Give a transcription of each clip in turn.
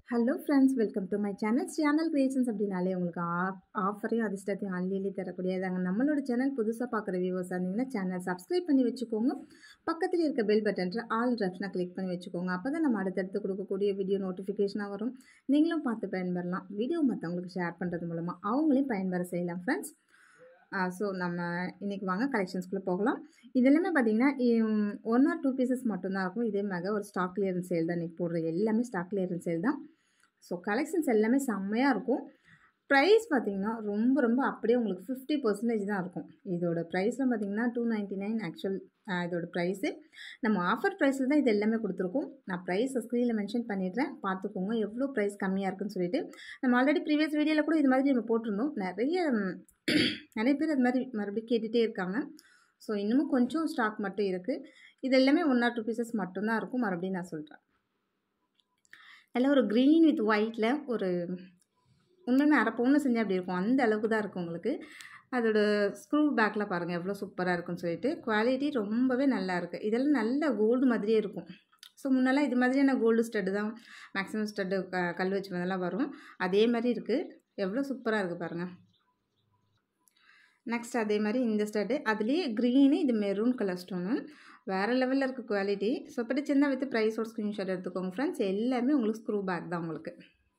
hello friends welcome to my channel channel creations அப்படின்னாலே உங்களுக்கு of ஆஃபரையும் அதிர்ஷ்டத்தையும் அள்ளி அள்ளி தரக்கூடியதாங்க நம்மளோட சேனல் புதுசாக பார்க்குற வியூவர்ஸ் இருந்தீங்கன்னா சேனல் சப்ஸ்கிரைப் பண்ணி வச்சுக்கோங்க பக்கத்தில் இருக்க பெல் பட்டன்ற ஆல் ரெஃப்னா கிளிக் பண்ணி வச்சுக்கோங்க அப்போ தான் நம்ம அடுத்தடுத்து கொடுக்கக்கூடிய வீடியோ நோட்டிஃபிகேஷனாக வரும் நீங்களும் பார்த்து பயன்பெறலாம் வீடியோ மற்றவங்களுக்கு ஷேர் பண்ணுறது மூலமாக அவங்களையும் பயன்பெற செய்யலாம் ஃப்ரெண்ட்ஸ் ஸோ நம்ம இன்றைக்கி வாங்க கலெக்ஷன்ஸ்குள்ளே போகலாம் இது எல்லாமே பார்த்தீங்கன்னா ஒன் ஆர் டூ பீசஸ் மட்டும்தான் இருக்கும் இதே மாதிரி ஒரு ஸ்டாக் கிளியரன்ஸ் சேல் தான் இன்றைக்கி போடுற எல்லாமே ஸ்டாக் கிளியரன்ஸ் சேல் தான் ஸோ கலெக்ஷன்ஸ் எல்லாமே செம்மையாக இருக்கும் ப்ரைஸ் பார்த்திங்கன்னா ரொம்ப ரொம்ப அப்படியே உங்களுக்கு ஃபிஃப்டி பர்சன்டேஜ் தான் இருக்கும் இதோட ப்ரைஸ்லாம் பார்த்திங்கன்னா டூ நைன்ட்டி நைன் ஆக்சுவல் இதோட ப்ரைஸு நம்ம ஆஃபர் ப்ரைஸில் தான் இது எல்லாமே கொடுத்துருக்கோம் நான் ப்ரைஸை ஸ்க்ரீனில் மென்ஷன் பண்ணிடுறேன் பார்த்துக்கோங்க எவ்வளோ ப்ரைஸ் கம்மியாக இருக்குன்னு சொல்லிட்டு நம்ம ஆல்ரெடி ப்ரீவியஸ் வீடியோவில் கூட இது மாதிரி நம்ம போட்டிருந்தோம் நிறைய நிறைய பேர் அது மாதிரி மறுபடியும் கேட்டுகிட்டே இருக்காங்க ஸோ இன்னமும் கொஞ்சம் ஸ்டாக் மட்டும் இருக்குது இது எல்லாமே ஒன் ஆர் டூ பீசஸ் மட்டும்தான் இருக்கும் மறுபடியும் நான் சொல்கிறேன் எல்லாம் ஒரு க்ரீன் வித் ஒயிட்டில் ஒரு உண்மையுமே அரை பவுனில் செஞ்சால் அப்படி இருக்கும் அந்த அளவுக்கு தான் இருக்கும் உங்களுக்கு அதோட ஸ்க்ரூ பேக்கில் பாருங்கள் எவ்வளோ சூப்பராக இருக்குன்னு சொல்லிட்டு குவாலிட்டி ரொம்பவே நல்லா இருக்குது இதெல்லாம் நல்ல கோல்டு மாதிரியே இருக்கும் ஸோ முன்னெல்லாம் இது மாதிரியான கோல்டு ஸ்டட்டு தான் மேக்ஸிமம் ஸ்டட்டு க கல் வச்சு மாதிரிலாம் வரும் அதே மாதிரி இருக்குது எவ்வளோ சூப்பராக இருக்குது பாருங்கள் நெக்ஸ்ட் அதே மாதிரி இந்த ஸ்டட்டு அதுலேயே க்ரீனு இது மெரூன் கலர் ஸ்டோனு வேறு லெவலில் இருக்க குவாலிட்டி ஸோ பிடிச்சிருந்தா வித் ப்ரைஸோட ஸ்க்ரீன்ஷாட் எடுத்துக்கோங்க ஃப்ரெண்ட்ஸ் எல்லாமே உங்களுக்கு ஸ்க்ரூ பேக் தான் உங்களுக்கு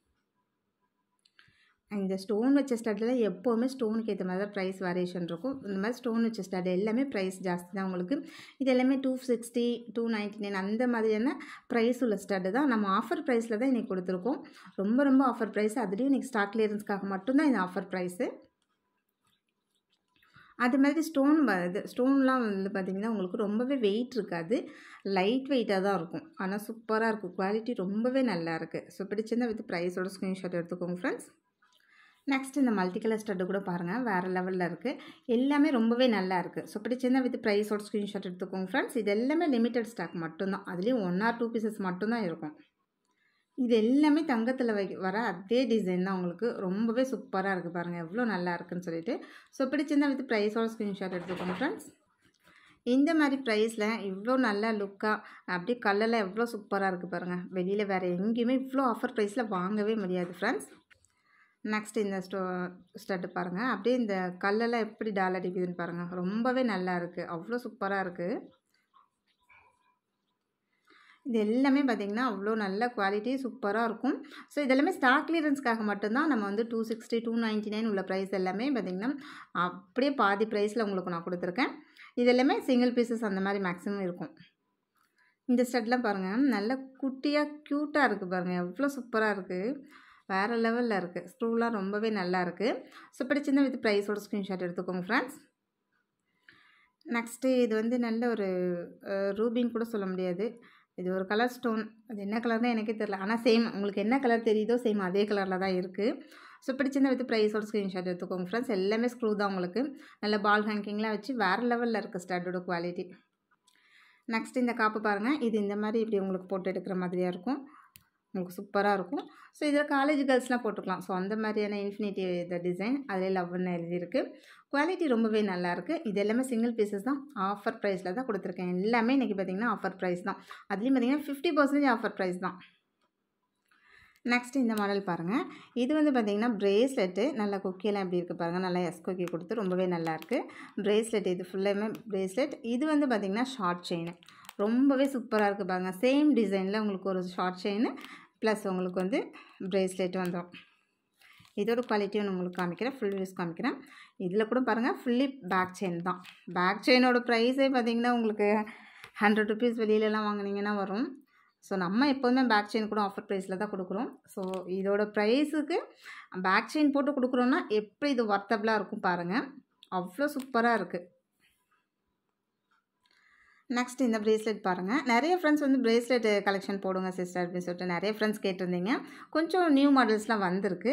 இந்த ஸ்டோன் வச்ச ஸ்டட்டில் எப்போவுமே ஸ்டோனுக்கு ஏற்ற மாதிரி தான் ப்ரைஸ் வேரியேஷன் இருக்கும் இந்த மாதிரி ஸ்டோன் வச்ச ஸ்டட் எல்லாமே ப்ரைஸ் ஜாஸ்தி தான் உங்களுக்கு இது எல்லாமே two sixty two ninety nine அந்த மாதிரியான ப்ரைஸ் உள்ள ஸ்டட்டு தான் நம்ம ஆஃபர் ப்ரைஸில் தான் இன்றைக்கி கொடுத்துருக்கோம் ரொம்ப ரொம்ப ஆஃபர் ப்ரைஸ் அதுலேயும் இன்றைக்கி ஸ்டாக் கிளியரன்ஸ்க்காக மட்டும்தான் இந்த ஆஃபர் ப்ரைஸு அது மாதிரி ஸ்டோன் இது ஸ்டோன்லாம் வந்து பார்த்திங்கன்னா உங்களுக்கு ரொம்பவே வெயிட் இருக்காது லைட் வெயிட்டாக தான் இருக்கும் ஆனால் சூப்பராக இருக்கும் குவாலிட்டி ரொம்பவே நல்லா இருக்குது ஸோ பிடிச்சிருந்தா வித் ப்ரைஸோட ஸ்க்ரீன்ஷாட் எடுத்துக்கோங்க ஃப்ரெண்ட்ஸ் நெக்ஸ்ட் இந்த மல்டி கலர் ஸ்டட்டு கூட பாருங்கள் வேறு லெவலில் இருக்குது எல்லாமே ரொம்பவே நல்லா இருக்குது ஸோ பிடிச்சிருந்தா வித் ப்ரைஸோட ஸ்க்ரீன்ஷாட் எடுத்துக்கோங்க ஃப்ரெண்ட்ஸ் இது எல்லாமே லிமிட்டட் ஸ்டாக் மட்டும்தான் அதுலேயும் ஒன் ஆர் டூ பீசஸ் மட்டும்தான் இருக்கும் இது எல்லாமே தங்கத்தில் வை வர அதே டிசைன் தான் உங்களுக்கு ரொம்பவே சூப்பராக இருக்குது பாருங்கள் எவ்வளோ நல்லா இருக்குன்னு சொல்லிட்டு ஸோ பிடிச்சிருந்தா வித் ப்ரைஸோட ஸ்க்ரீன்ஷாட் எடுத்துக்கோங்க ஃப்ரெண்ட்ஸ் இந்த மாதிரி ப்ரைஸில் இவ்வளோ நல்ல லுக்காக அப்படியே கல்லெல்லாம் எவ்வளோ சூப்பராக இருக்குது பாருங்கள் வெளியில் வேறு எங்கேயுமே இவ்வளோ ஆஃபர் ப்ரைஸில் வாங்கவே முடியாது ஃப்ரெண்ட்ஸ் நெக்ஸ்ட் இந்த ஸ்டோ ஸ்டட்டு பாருங்கள் அப்படியே இந்த கல்லெல்லாம் எப்படி டால் அடிக்குதுன்னு பாருங்கள் ரொம்பவே நல்லா இருக்குது அவ்வளோ சூப்பராக இருக்குது இது எல்லாமே பார்த்திங்கன்னா அவ்வளோ நல்ல குவாலிட்டி சூப்பராக இருக்கும் ஸோ இதெல்லாமே ஸ்டாக் கிளியரன்ஸ்க்காக மட்டும்தான் நம்ம வந்து two sixty two ninety nine உள்ள ப்ரைஸ் எல்லாமே பார்த்திங்கன்னா அப்படியே பாதி ப்ரைஸில் உங்களுக்கு நான் கொடுத்துருக்கேன் இது எல்லாமே சிங்கிள் பீசஸ் அந்த மாதிரி மேக்ஸிமம் இருக்கும் இந்த ஸ்டட்லாம் பாருங்கள் நல்ல குட்டியாக க்யூட்டாக இருக்குது பாருங்கள் எவ்வளோ சூப்பராக இருக்குது வேறு லெவலில் இருக்குது ஸ்க்ரூலாம் ரொம்பவே நல்லா இருக்குது ஸோ பிடிச்சிருந்தா வித் ப்ரைஸோட ஸ்க்ரீன்ஷாட் எடுத்துக்கோங்க ஃப்ரெண்ட்ஸ் நெக்ஸ்ட்டு இது வந்து நல்ல ஒரு ரூபின்னு கூட சொல்ல முடியாது இது ஒரு கலர் ஸ்டோன் அது என்ன கலர் தான் எனக்கே தெரில ஆனால் சேம் உங்களுக்கு என்ன கலர் தெரியுதோ சேம் அதே கலரில் தான் இருக்குது ஸோ பிடிச்சிருந்தா வித் ப்ரைஸோட ஸ்க்ரீன்ஷாட் எடுத்துக்கோங்க ஃப்ரெண்ட்ஸ் எல்லாமே ஸ்க்ரூ தான் உங்களுக்கு நல்ல பால் ஹேங்கிங்லாம் வச்சு வேறு லெவலில் இருக்குது ஸ்டார்டோட குவாலிட்டி நெக்ஸ்ட் இந்த காப்பு பாருங்கள் இது இந்த மாதிரி இப்படி உங்களுக்கு போட்டு எடுக்கிற மாதிரியாக இருக்கும் உங்களுக்கு சூப்பராக இருக்கும் ஸோ இதில் காலேஜ் கேர்ள்ஸ்லாம் போட்டுக்கலாம் ஸோ அந்த மாதிரியான இன்ஃபினிட்டி இந்த டிசைன் அதில் லவ்னு எழுதியிருக்கு குவாலிட்டி ரொம்பவே நல்லாயிருக்கு இது எல்லாமே சிங்கிள் பீசஸ் தான் ஆஃபர் ப்ரைஸில் தான் கொடுத்துருக்கேன் எல்லாமே இன்றைக்கி பார்த்திங்கன்னா ஆஃபர் ப்ரைஸ் தான் அதுலேயும் பார்த்திங்கன்னா ஃபிஃப்டி பர்சன்டேஜ் ஆஃபர் ப்ரைஸ் தான் நெக்ஸ்ட் இந்த மாடல் பாருங்கள் இது வந்து பார்த்திங்கன்னா ப்ரேஸ்லெட்டு நல்லா கொக்கியெல்லாம் எப்படி இருக்குது பாருங்கள் நல்லா எஸ் கொக்கி கொடுத்து ரொம்பவே நல்லாயிருக்கு ப்ரேஸ்லெட் இது ஃபுல்லாமே ப்ரேஸ்லெட் இது வந்து பார்த்திங்கன்னா ஷார்ட் செயின் ரொம்பவே சூப்பராக இருக்குது பாருங்கள் சேம் டிசைனில் உங்களுக்கு ஒரு ஷார்ட் செயின் ப்ளஸ் உங்களுக்கு வந்து ப்ரேஸ்லெட் வந்துடும் இதோட குவாலிட்டியும் உங்களுக்கு காமிக்கிறேன் ஃபுல் யூஸ் காமிக்கிறேன் இதில் கூட பாருங்கள் ஃபுல்லி பேக் செயின் தான் பேக் செயினோட ப்ரைஸே பார்த்திங்கன்னா உங்களுக்கு ஹண்ட்ரட் ருபீஸ் வெளியிலலாம் வாங்கினீங்கன்னா வரும் ஸோ நம்ம எப்போதுமே பேக் செயின் கூட ஆஃபர் ப்ரைஸில் தான் கொடுக்குறோம் ஸோ இதோட ப்ரைஸுக்கு பேக் செயின் போட்டு கொடுக்குறோன்னா எப்படி இது ஒர்த்தபிளாக இருக்கும் பாருங்கள் அவ்வளோ சூப்பராக இருக்குது நெக்ஸ்ட் இந்த ப்ரேஸ்லெட் பாருங்கள் நிறைய ஃப்ரெண்ட்ஸ் வந்து ப்ரேஸ்லெட் கலெக்ஷன் போடுங்க சிஸ்டர் அப்படின்னு சொல்லிட்டு நிறைய ஃப்ரெண்ட்ஸ் கேட்டிருந்தீங்க கொஞ்சம் நியூ மாடல்ஸ்லாம் வந்திருக்கு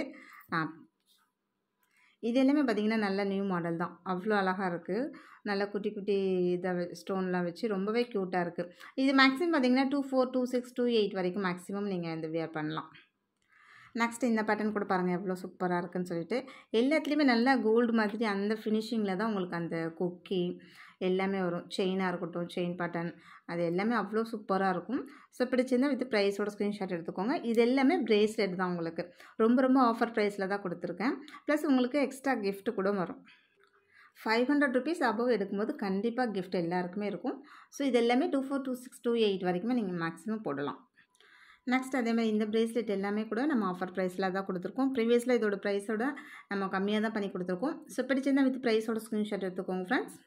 இது எல்லாமே பார்த்திங்கன்னா நல்ல நியூ மாடல் தான் அவ்வளோ அழகாக இருக்குது நல்ல குட்டி குட்டி இதை ஸ்டோன்லாம் வச்சு ரொம்பவே க்யூட்டாக இருக்குது இது மேக்ஸிமம் பார்த்திங்கன்னா two four two six two eight வரைக்கும் மேக்ஸிமம் நீங்கள் இந்த வியர் பண்ணலாம் நெக்ஸ்ட் இந்த பேட்டர்ன் கூட பாருங்கள் எவ்வளோ சூப்பராக இருக்குன்னு சொல்லிட்டு எல்லாத்துலேயுமே நல்லா கோல்டு மாதிரி அந்த ஃபினிஷிங்கில் தான் உங்களுக்கு அந்த கொக்கி எல்லாமே வரும் செயினாக இருக்கட்டும் செயின் பேட்டர்ன் அது எல்லாமே அவ்வளோ சூப்பராக இருக்கும் ஸோ பிடிச்சிருந்தா வித் ப்ரைஸோட ஸ்க்ரீன்ஷாட் எடுத்துக்கோங்க இது எல்லாமே ப்ரேஸ்லெட் தான் உங்களுக்கு ரொம்ப ரொம்ப ஆஃபர் ப்ரைஸில் தான் கொடுத்துருக்கேன் ப்ளஸ் உங்களுக்கு எக்ஸ்ட்ரா gift கூட வரும் ஃபைவ் ஹண்ட்ரட் ருபீஸ் அபவ் எடுக்கும்போது கண்டிப்பாக கிஃப்ட் எல்லாருக்குமே இருக்கும் ஸோ இது எல்லாமே two four two six two eight வரைக்குமே நீங்கள் மேக்ஸிமம் போடலாம் நெக்ஸ்ட் அதே மாதிரி இந்த ப்ரேஸ்லெட் எல்லாமே கூட நம்ம ஆஃபர் ப்ரைஸில் தான் கொடுத்துருக்கோம் ப்ரீவியஸில் இதோட ப்ரைஸோட நம்ம கம்மியாக தான் பண்ணி கொடுத்துருக்கோம் ஸோ பிடிச்சிருந்தா வித் ப்ரைஸோட ஸ்க்ரீன்ஷாட் எடுத்துக்கோங்க ஃப்ரெண்ட்ஸ்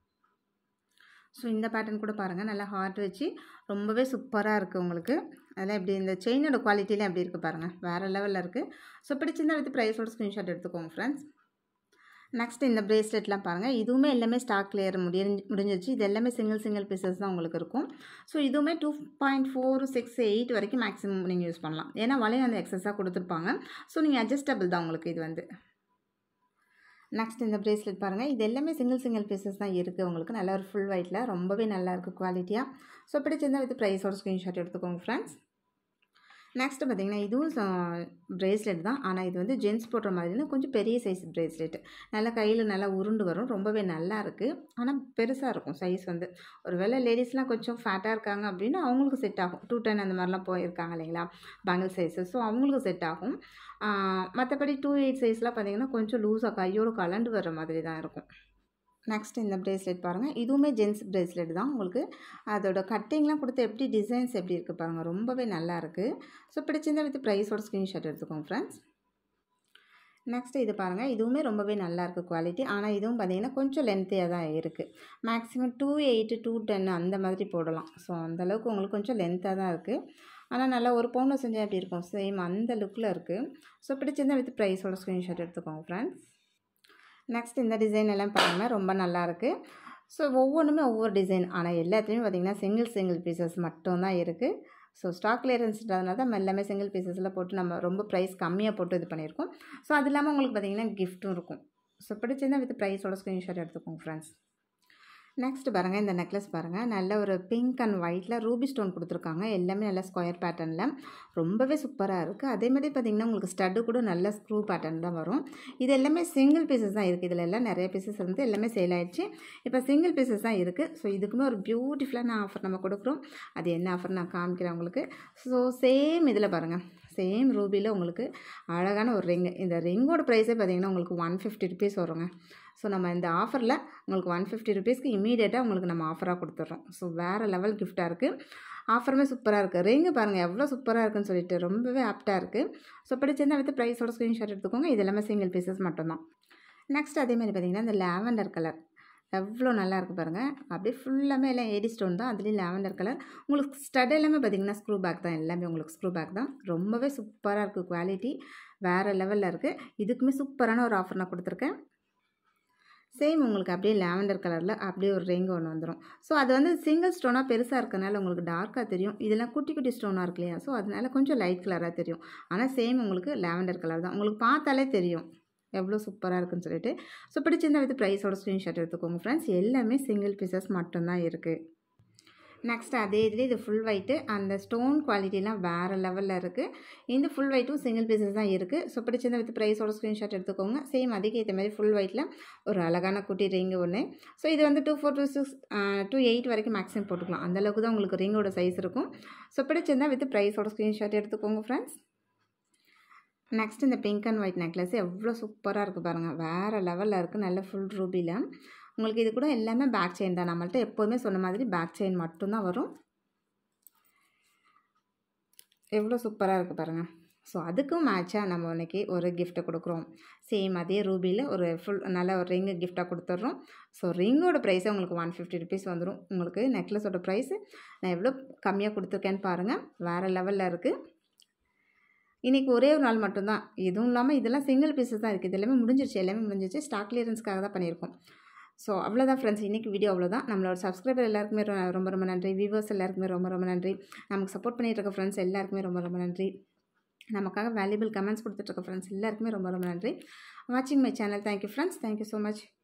ஸோ இந்த பேட்டர்ன் கூட பாருங்கள் நல்லா ஹார்ட் வச்சு ரொம்பவே சூப்பராக இருக்குது உங்களுக்கு அதெல்லாம் எப்படி இந்த செயினோட குவாலிட்டிலாம் எப்படி இருக்குது பாருங்கள் வேறு லெவலில் இருக்குது ஸோ பிடிச்சிருந்தா வித் ப்ரைஸோட ஸ்க்ரீன்ஷாட் எடுத்துக்கோங்க ஃப்ரெண்ட்ஸ் நெக்ஸ்ட் இந்த ப்ரேஸ்லெட்லாம் பாருங்கள் இதுவுமே எல்லாமே ஸ்டாக் கிளியர் முடிஞ்சு முடிஞ்சிச்சு இது எல்லாமே சிங்கிள் சிங்கிள் பீசஸ் தான் உங்களுக்கு இருக்கும் ஸோ இதுவுமே two point four six eight வரைக்கும் மேக்ஸிமம் நீங்கள் யூஸ் பண்ணலாம் ஏன்னா வளையம் அந்த எக்ஸஸாக கொடுத்துருப்பாங்க ஸோ நீங்கள் அட்ஜஸ்டபிள் தான் உங்களுக்கு இது வந்து நெக்ஸ்ட் இந்த ப்ரேஸ்லெட் பாருங்கள் இது எல்லாமே சிங்கிள் சிங்கிள் பீசஸ் தான் இருக்குது உங்களுக்கு நல்ல ஒரு ஃபுல் ஒயிட்டில் ரொம்பவே நல்லா இருக்குது குவாலிட்டியாக ஸோ பிடிச்சிருந்தா வித் ப்ரைஸோட ஸ்க்ரீன்ஷாட் எடுத்துக்கோங்க ஃப்ரெண்ட்ஸ் நெக்ஸ்ட்டு பார்த்தீங்கன்னா இதுவும் ப்ரேஸ்லெட் தான் ஆனால் இது வந்து ஜென்ஸ் போடுற மாதிரி கொஞ்சம் பெரிய சைஸ் ப்ரேஸ்லெட் நல்லா கையில் நல்லா உருண்டு வரும் ரொம்பவே நல்லா இருக்குது ஆனால் பெருசாக இருக்கும் சைஸ் வந்து ஒருவேளை லேடிஸ்லாம் கொஞ்சம் ஃபேட்டாக இருக்காங்க அப்படின்னா அவங்களுக்கு செட் ஆகும் டூ டென் அந்த மாதிரிலாம் போயிருக்காங்க இல்லைங்களா பேங்கிள் சைஸு ஸோ அவங்களுக்கு செட் ஆகும் மற்றபடி டூ எயிட் சைஸ்லாம் பார்த்தீங்கன்னா கொஞ்சம் லூஸாக கையோடு கலண்டு வர மாதிரி தான் இருக்கும் நெக்ஸ்ட் இந்த ப்ரேஸ்லெட் பாருங்கள் இதுவுமே ஜென்ஸ் ப்ரேஸ்லெட் தான் உங்களுக்கு அதோட கட்டிங்லாம் கொடுத்து எப்படி டிசைன்ஸ் எப்படி இருக்குது பாருங்கள் ரொம்பவே நல்லா இருக்குது ஸோ பிடிச்சிருந்தா வித் ப்ரைஸோட ஸ்க்ரீன்ஷாட் எடுத்துக்கோங்க ஃப்ரெண்ட்ஸ் நெக்ஸ்ட் இது பாருங்கள் இதுவுமே ரொம்பவே நல்லா இருக்குது குவாலிட்டி ஆனால் இதுவும் பார்த்தீங்கன்னா கொஞ்சம் லென்த்தியாக தான் இருக்குது maximum two eight two ten அந்த மாதிரி போடலாம் ஸோ அந்தளவுக்கு உங்களுக்கு கொஞ்சம் லென்த்தாக தான் இருக்குது ஆனால் நல்லா ஒரு பவுனில் செஞ்சால் எப்படி இருக்கும் சேம் அந்த லுக்கில் இருக்குது ஸோ பிடிச்சிருந்தா வித் ப்ரைஸோட ஸ்க்ரீன்ஷாட் எடுத்துக்கோங்க ஃப்ரெண்ட்ஸ் நெக்ஸ்ட் இந்த டிசைன் எல்லாம் பாருங்கள் ரொம்ப நல்லாயிருக்கு ஸோ ஒவ்வொன்றுமே ஒவ்வொரு டிசைன் ஆனால் எல்லாத்துலேயும் பார்த்திங்கன்னா சிங்கிள் சிங்கிள் பீசஸ் மட்டும்தான் இருக்குது ஸோ ஸ்டாக் கிளியரன்ஸ்ன்றதுனால தான் நம்ம எல்லாமே சிங்கிள் பீசஸில் போட்டு நம்ம ரொம்ப ப்ரைஸ் கம்மியாக போட்டு இது பண்ணியிருக்கோம் ஸோ அது இல்லாமல் உங்களுக்கு பார்த்திங்கன்னா கிஃப்ட்டும் இருக்கும் ஸோ பிடிச்சிருந்தா வித் ப்ரைஸோட ஸ்க்ரீன்ஷாட் எடுத்துக்கோங்க ஃப்ரெண்ட்ஸ் நெக்ஸ்ட் பாருங்கள் இந்த நெக்லஸ் பாருங்கள் நல்ல ஒரு பிங்க் அண்ட் ஒயிட்டில் ரூபி ஸ்டோன் கொடுத்துருக்காங்க எல்லாமே நல்ல ஸ்கொயர் பேட்டர்னில் ரொம்பவே சூப்பராக இருக்குது அதே மாதிரி பார்த்திங்கன்னா உங்களுக்கு ஸ்டட்டு கூட நல்ல ஸ்க்ரூ பேட்டர்ன் தான் வரும் இது எல்லாமே சிங்கிள் பீசஸ் தான் இருக்குது இதில் எல்லாம் நிறைய பீசஸ் வந்து எல்லாமே சேல் ஆயிடுச்சு இப்போ சிங்கிள் பீசஸ் தான் இருக்குது ஸோ இதுக்குமே ஒரு பியூட்டிஃபுல்லான ஆஃபர் நம்ம கொடுக்குறோம் அது என்ன ஆஃபர் நான் காமிக்கிறேன் உங்களுக்கு ஸோ சேம் இதில் பாருங்கள் சேம் ரூபியில் உங்களுக்கு அழகான ஒரு ரிங்கு இந்த ரிங்கோட ப்ரைஸே பார்த்திங்கன்னா உங்களுக்கு ஒன் ஃபிஃப்டி ருபீஸ் வருங்க ஸோ நம்ம இந்த ஆஃபரில் உங்களுக்கு ஒன் ஃபிஃப்டி ருபீஸ்க்கு இமீடியட்டாக உங்களுக்கு நம்ம ஆஃபராக கொடுத்துட்றோம் ஸோ வேறு லெவல் கிஃப்ட்டாக இருக்குது ஆஃபருமே சூப்பராக இருக்குது ரிங்கு பாருங்கள் எவ்வளோ சூப்பராக இருக்குன்னு சொல்லிட்டு ரொம்பவே ஆப்டாக இருக்குது ஸோ பிடிச்சிருந்தா வித் ப்ரைஸோட ஸ்க்ரீன்ஷாட் எடுத்துக்கோங்க இது எல்லாமே சிங்கிள் பீசஸ் மட்டும்தான் நெக்ஸ்ட் அதே மாதிரி பார்த்திங்கன்னா இந்த லாவெண்டர் கலர் எவ்வளோ நல்லா இருக்குது பாருங்கள் அப்படியே ஃபுல்லாமே எல்லாம் ஏடி ஸ்டோன் தான் அதுலேயும் லாவெண்டர் கலர் உங்களுக்கு ஸ்டட் எல்லாமே பார்த்திங்கன்னா ஸ்க்ரூ பேக் தான் எல்லாமே உங்களுக்கு ஸ்க்ரூ பேக் தான் ரொம்பவே சூப்பராக இருக்குது குவாலிட்டி வேறு லெவலில் இருக்குது இதுக்குமே சூப்பரான ஒரு ஆஃபர் நான் கொடுத்துருக்கேன் சேம் உங்களுக்கு அப்படியே லாவெண்டர் கலரில் அப்படியே ஒரு ரிங் ஒன்று வந்துடும் ஸோ அது வந்து சிங்கிள் ஸ்டோனாக பெருசாக இருக்கனால உங்களுக்கு டார்க்காக தெரியும் இதெல்லாம் குட்டி குட்டி ஸ்டோனாக இருக்கு இல்லையா ஸோ அதனால கொஞ்சம் லைட் கலராக தெரியும் ஆனால் சேம் உங்களுக்கு லாவெண்டர் கலர் தான் உங்களுக்கு பார்த்தாலே தெரியும் எவ்வளோ சூப்பராக இருக்குன்னு சொல்லிட்டு ஸோ பிடிச்சிருந்தா வித் ப்ரைஸோட ஸ்க்ரீன்ஷாட் எடுத்துக்கோங்க ஃப்ரெண்ட்ஸ் எல்லாமே சிங்கிள் பீசஸ் மட்டும்தான் இருக்குது நெக்ஸ்ட் அதே இதில் இது ஃபுல் ஒயிட்டு அந்த ஸ்டோன் குவாலிட்டிலாம் வேறு லெவலில் இருக்குது இந்த ஃபுல் ஒயிட்டும் சிங்கிள் பீசஸ் தான் இருக்குது ஸோ பிடிச்சிருந்தா வித் ப்ரைஸோட ஸ்க்ரீன்ஷாட் எடுத்துக்கோங்க சேம் அதுக்கு ஏற்ற மாதிரி ஃபுல் ஒயிட்டில் ஒரு அழகான குட்டி ரிங்கு ஒன்று ஸோ இது வந்து two four two six two eight வரைக்கும் மேக்ஸிமம் போட்டுக்கலாம் அந்தளவுக்கு தான் உங்களுக்கு ரிங்கோட சைஸ் இருக்கும் ஸோ பிடிச்சிருந்தா வித் ப்ரைஸோட ஸ்க்ரீன்ஷாட் எடுத்துக்கோங்க ஃப்ரெண்ட்ஸ் நெக்ஸ்ட் இந்த பிங்க் அண்ட் ஒயிட் நெக்லஸ் எவ்வளோ சூப்பராக இருக்குது பாருங்கள் வேறு லெவலில் இருக்குது நல்ல ஃபுல் ரூபியில் உங்களுக்கு இது கூட எல்லாமே பேக் செயின் தான் நம்மள்ட்ட எப்போதுமே சொன்ன மாதிரி பேக் செயின் மட்டும்தான் வரும் எவ்வளோ சூப்பராக இருக்குது பாருங்கள் ஸோ அதுக்கும் மேட்சாக நம்ம இன்னைக்கு ஒரு கிஃப்ட்டை கொடுக்குறோம் சேம் அதே ரூபியில் ஒரு ஃபுல் நல்ல ஒரு ரிங்கு கிஃப்டாக கொடுத்துட்றோம் ஸோ ரிங்கோட ப்ரைஸே உங்களுக்கு ஒன் ஃபிஃப்டி ருபீஸ் வந்துடும் உங்களுக்கு நெக்லஸோட ப்ரைஸு நான் எவ்வளோ கம்மியாக கொடுத்துருக்கேன்னு பாருங்கள் வேறு லெவலில் இருக்குது இன்றைக்கி ஒரே ஒரு நாள் மட்டும்தான் இதுவும் இல்லாமல் இதெல்லாம் சிங்கிள் பீசஸ் தான் இருக்குது இது எல்லாமே முடிஞ்சிருச்சு எல்லாமே முடிஞ்சிருச்சு ஸ்டாக் கிளியரன்ஸ்க்காக தான் பண்ணியிருக்கோம் ஸோ அவ்வளோதான் ஃப்ரெண்ட்ஸ் இன்றைக்கி வீடியோ அவ்வளோதான் நம்மளோட சப்ஸ்கிரைபர் எல்லாருக்குமே ரொ- ரொம்ப ரொம்ப நன்றி வியூவர்ஸ் எல்லாருக்குமே ரொம்ப ரொம்ப நன்றி நமக்கு சப்போர்ட் பண்ணிட்டு இருக்க ஃப்ரெண்ட்ஸ் எல்லாருக்குமே ரொம்ப ரொம்ப நன்றி நமக்காக வேல்யூபிள் கமெண்ட்ஸ் கொடுத்துட்ருக்க ஃப்ரெண்ட்ஸ் எல்லாருக்குமே ரொம்ப ரொம்ப நன்றி வாட்சிங் my channel thank you friends thank you so much